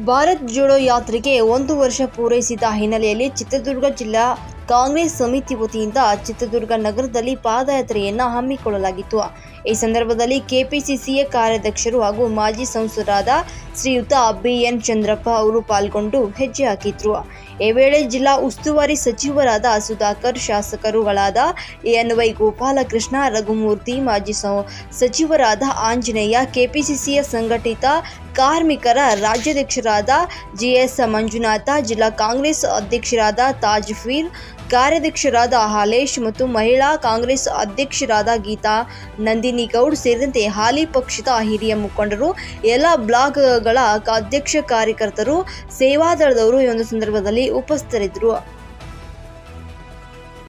ಭಾರತ್ ಜೋಡೋ ಯಾತ್ರೆಗೆ ಒಂದು ವರ್ಷ ಪೂರೈಸಿದ ಹಿನ್ನೆಲೆಯಲ್ಲಿ ಚಿತ್ರದುರ್ಗ ಜಿಲ್ಲಾ ಕಾಂಗ್ರೆಸ್ ಸಮಿತಿ ವತಿಯಿಂದ ಚಿತ್ರದುರ್ಗ ನಗರದಲ್ಲಿ ಪಾದಯಾತ್ರೆಯನ್ನು ಹಮ್ಮಿಕೊಳ್ಳಲಾಗಿತ್ತು ಈ ಸಂದರ್ಭದಲ್ಲಿ ಕೆಪಿಸಿಸಿಯ ಕಾರ್ಯಾಧ್ಯಕ್ಷರು ಹಾಗೂ ಮಾಜಿ ಸಂಸದರಾದ ಶ್ರೀಯುತ ಬಿಎನ್ ಚಂದ್ರಪ್ಪ ಅವರು ಪಾಲ್ಗೊಂಡು ಹೆಜ್ಜೆ ಹಾಕಿದ್ರು ಈ ವೇಳೆ ಜಿಲ್ಲಾ ಉಸ್ತುವಾರಿ ಸಚಿವರಾದ ಸುಧಾಕರ್ ಶಾಸಕರುಗಳಾದ ಎನ್ ವೈ ಗೋಪಾಲಕೃಷ್ಣ ರಘುಮೂರ್ತಿ ಮಾಜಿ ಸಂ- ಸಚಿವರಾದ ಆಂಜನೇಯ ಕೆಪಿಸಿಸಿಯ ಸಂಘಟಿತ ಕಾರ್ಮಿಕರ ರಾಜ್ಯಾಧ್ಯಕ್ಷರಾದ ಜಿಎಸ್ ಮಂಜುನಾಥ ಜಿಲ್ಲಾ ಕಾಂಗ್ರೆಸ್ ಅಧ್ಯಕ್ಷರಾದ ತಾಜ್ಫೀರ್ ಕಾರ್ಯಾಧ್ಯಕ್ಷರಾದ ಹಾಲೇಶ್ ಮತ್ತು ಮಹಿಳಾ ಕಾಂಗ್ರೆಸ್ ಅಧ್ಯಕ್ಷರಾದ ಗೀತಾ ನಂದಿನಿ ಗೌಡ್ ಸೇರಿದಂತೆ ಹಾಲಿ ಪಕ್ಷದ ಹಿರಿಯ ಮುಖಂಡರು ಎಲ್ಲ ಬ್ಲಾಕ್ಗಳ ಅಧ್ಯಕ್ಷ ಕಾರ್ಯಕರ್ತರು ಸೇವಾದಳದವರು ಈ ಒಂದು ಸಂದರ್ಭದಲ್ಲಿ ಉಪಸ್ಥಿತರಿದ್ದರು